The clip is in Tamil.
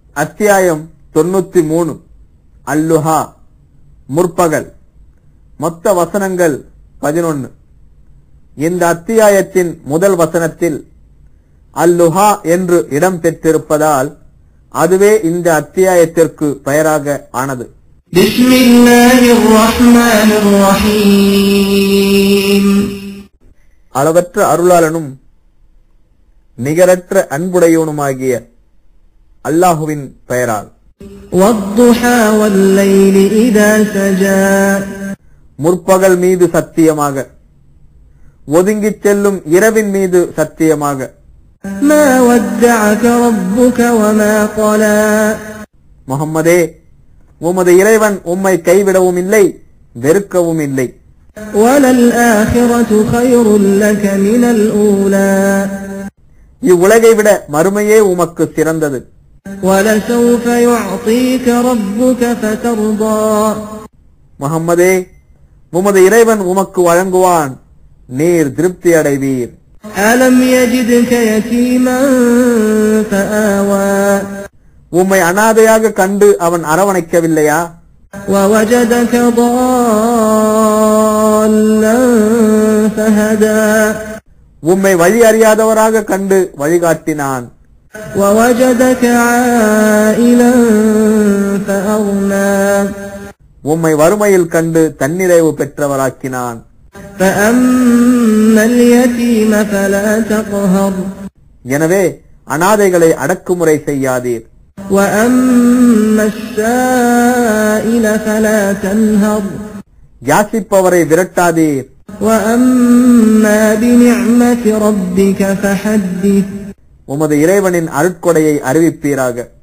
அத்தியாயம் தொண்ணூத்தி மூணு அல்லுஹா முற்பகல் மொத்த வசனங்கள் பதினொன்னு இந்த அத்தியாயத்தின் முதல் வசனத்தில் அல்லுஹா என்று இடம் பெற்றிருப்பதால் அதுவே இந்த அத்தியாயத்திற்கு பெயராக ஆனது بسم الله الرحمن الرحيم அளவற்ற அருளாளனும் நிகரற்ற அன்புடையவனுமாகிய அல்லாஹுவின் பெயரால் والضحى والليل إذا سجى முற்பகல் மீது சத்தியமாக ஒதுங்கிச் செல்லும் இரவின் மீது சத்தியமாக ما ودعك ربك وما قلى முகம்மதே உமது இறைவன் உம்மை கைவிடவும் இல்லை வெறுக்கவும் இல்லை وللآخرة خير لك من الأولى இவ்வுலகை விட மறுமையே உமக்கு சிறந்தது ولسوف يعطيك ربك فترضى முகம்மதே உமது இறைவன் உமக்கு வழங்குவான் நீர் திருப்தி அடைவீர் ألم يجدك يتيما فآوى உம்மை அனாதையாக கண்டு அவன் அரவணைக்கவில்லையா ووجدك ضالا فهدى உம்மை வழி அறியாதவராக கண்டு வழிகாட்டினான் ووجدك عائلا فأغنى உம்மை வறுமையில் கண்டு தன்னிறைவு பெற்றவராக்கினான் فأما اليتيم فلا تقهر எனவே அனாதைகளை அடக்குமுறை செய்யாதீர் وأما السائل فلا تنهر யாசிப்பவரை விரட்டாதீர் وأما بنعمة ربك فحدث உமது இறைவனின் அருட்கொடையை அறிவிப்பீராக